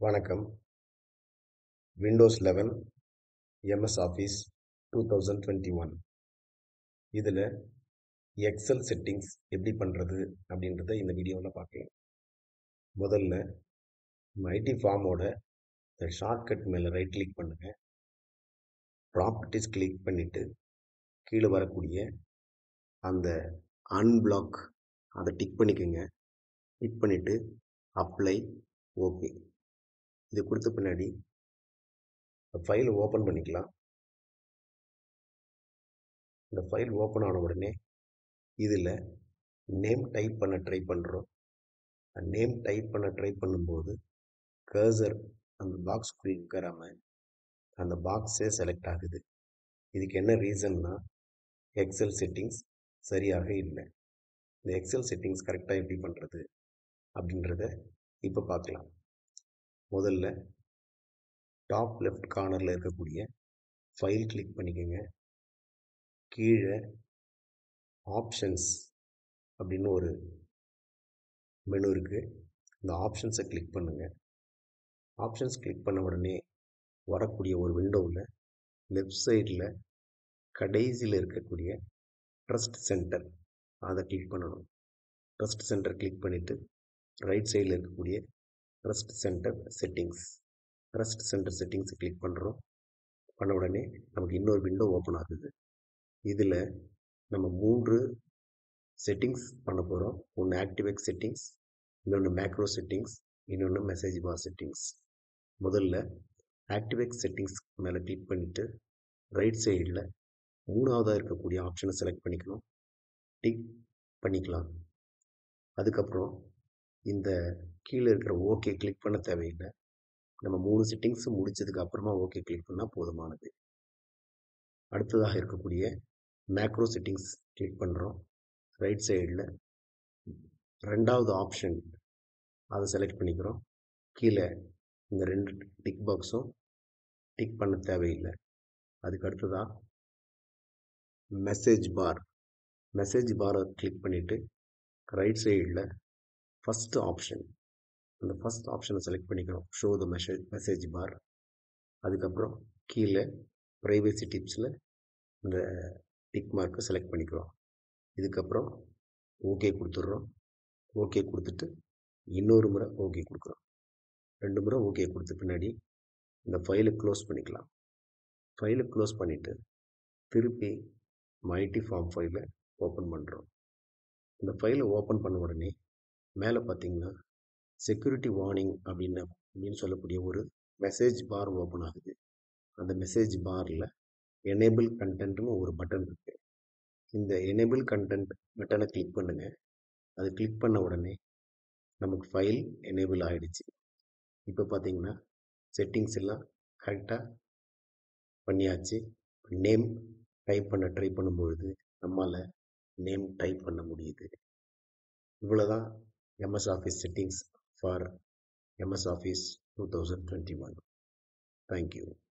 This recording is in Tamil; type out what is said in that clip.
வணக்கம் Windows eleven MS Office two thousand twenty one இதில் எக்ஸல் செட்டிங்ஸ் எப்படி பண்ணுறது அப்படின்றத இந்த வீடியோவில் பார்க்கலாம் முதல்ல ஐடி ஃபார்மோட இந்த ஷார்ட்கட் மேலே ரைட் கிளிக் பண்ணுங்கள் ப்ராப்பர்ட்டிஸ் கிளிக் பண்ணிவிட்டு கீழே வரக்கூடிய அந்த அன்பிளாக் அதை டிக் பண்ணிக்கோங்க டிக் பண்ணிவிட்டு அப்ளை ஓகே இது கொடுத்த பின்னாடி ஃபைல் ஓப்பன் பண்ணிக்கலாம் இந்த ஃபைல் ஓப்பன் ஆன உடனே இதில் நேம் டைப் பண்ண ட்ரை பண்ணுறோம் நேம் டைப் பண்ண ட்ரை பண்ணும்போது கர்சர் அந்த பாக்ஸ் குறிக்காமல் அந்த பாக்ஸே செலக்ட் ஆகுது இதுக்கு என்ன ரீசன்னா எக்ஸல் செட்டிங்ஸ் சரியாக இல்லை இந்த எக்ஸல் செட்டிங்ஸ் கரெக்டாக எப்படி பண்ணுறது அப்படின்றத இப்போ பார்க்கலாம் முதல்ல டாப் லெஃப்ட் கார்னரில் இருக்கக்கூடிய ஃபைல் கிளிக் பண்ணிக்கோங்க கீழே ஆப்ஷன்ஸ் அப்படின்னு ஒரு மெனு இருக்குது இந்த ஆப்ஷன்ஸை கிளிக் பண்ணுங்கள் ஆப்ஷன்ஸ் கிளிக் பண்ண உடனே வரக்கூடிய ஒரு விண்டோவில் லெஃப்ட் சைடில் கடைசியில் இருக்கக்கூடிய ட்ரஸ்ட் சென்டர் அதை கிளிக் பண்ணணும் ட்ரஸ்ட் சென்டர் கிளிக் பண்ணிவிட்டு ரைட் சைடில் இருக்கக்கூடிய trust center settings trust center செட்டிங்ஸை கிளிக் பண்ணுறோம் பண்ண உடனே நமக்கு இன்னொரு விண்டோ ஓப்பன் ஆகுது இதில் நம்ம மூன்று செட்டிங்ஸ் பண்ண போகிறோம் ஒன்று ஆக்டிவேக் செட்டிங்ஸ் இன்னொன்று மேக்ரோ செட்டிங்ஸ் இன்னொன்று மெசேஜ் பார் செட்டிங்ஸ் முதல்ல ஆக்டிவேக் செட்டிங்ஸ் மேலே கிளிக் பண்ணிவிட்டு ரைட் சைடில் மூணாவதாக இருக்கக்கூடிய ஆப்ஷனை செலக்ட் பண்ணிக்கணும் டிக் பண்ணிக்கலாம் அதுக்கப்புறம் இந்த கீழே இருக்கிற ஓகே கிளிக் பண்ண தேவையில்லை நம்ம மூணு செட்டிங்ஸும் முடிச்சதுக்கு அப்புறமா ஓகே கிளிக் பண்ணால் போதுமானது அடுத்ததாக இருக்கக்கூடிய மேக்ரோ செட்டிங்ஸ் கிளிக் பண்ணுறோம் ரைட் சைடில் ரெண்டாவது ஆப்ஷன் அதை செலக்ட் பண்ணிக்கிறோம் கீழே இந்த ரெண்டு டிக் பாக்ஸும் டிக் பண்ண தேவையில்லை அதுக்கு அடுத்ததாக மெசேஜ் பார் மெசேஜ் பாரை கிளிக் பண்ணிவிட்டு ரைட் சைடில் ஃபஸ்ட்டு ஆப்ஷன் அந்த ஃபஸ்ட் ஆப்ஷனை செலக்ட் பண்ணிக்கிறோம் show the message message bar அதுக்கப்புறம் கீழே ப்ரைவேசி டிப்ஸில் இந்த டிக் மார்க்கை செலக்ட் பண்ணிக்கிறோம் இதுக்கப்புறம் ஓகே கொடுத்துட்றோம் ஓகே கொடுத்துட்டு இன்னொரு முறை ஓகே கொடுக்குறோம் ரெண்டு முறை ஓகே கொடுத்த பின்னாடி இந்த ஃபைலை க்ளோஸ் பண்ணிக்கலாம் ஃபைலை க்ளோஸ் பண்ணிவிட்டு திருப்பி மைட்டி ஃபார்ம் ஃபைலை ஓப்பன் பண்ணுறோம் இந்த ஃபைலை ஓப்பன் பண்ண உடனே மேலே பார்த்தீங்கன்னா செக்யூரிட்டி வார்னிங் அப்படின்னு அப்படின்னு சொல்லக்கூடிய ஒரு மெசேஜ் பார் ஓப்பன் ஆகுது அந்த மெசேஜ் பாரில் எனேபிள் கண்டென்ட்னு ஒரு பட்டன் இருக்குது இந்த எனேபிள் கண்டென்ட் பட்டனை கிளிக் பண்ணுங்கள் அது கிளிக் பண்ண உடனே நமக்கு ஃபைல் எனேபிள் ஆகிடுச்சு இப்போ பார்த்தீங்கன்னா செட்டிங்ஸ் எல்லாம் கரெக்டாக பண்ணியாச்சு நேம் டைப் பண்ண ட்ரை பண்ணும்பொழுது நம்மளால் நேம் டைப் பண்ண முடியுது இவ்வளோதான் MS Office settings for MS Office 2021. Thank you.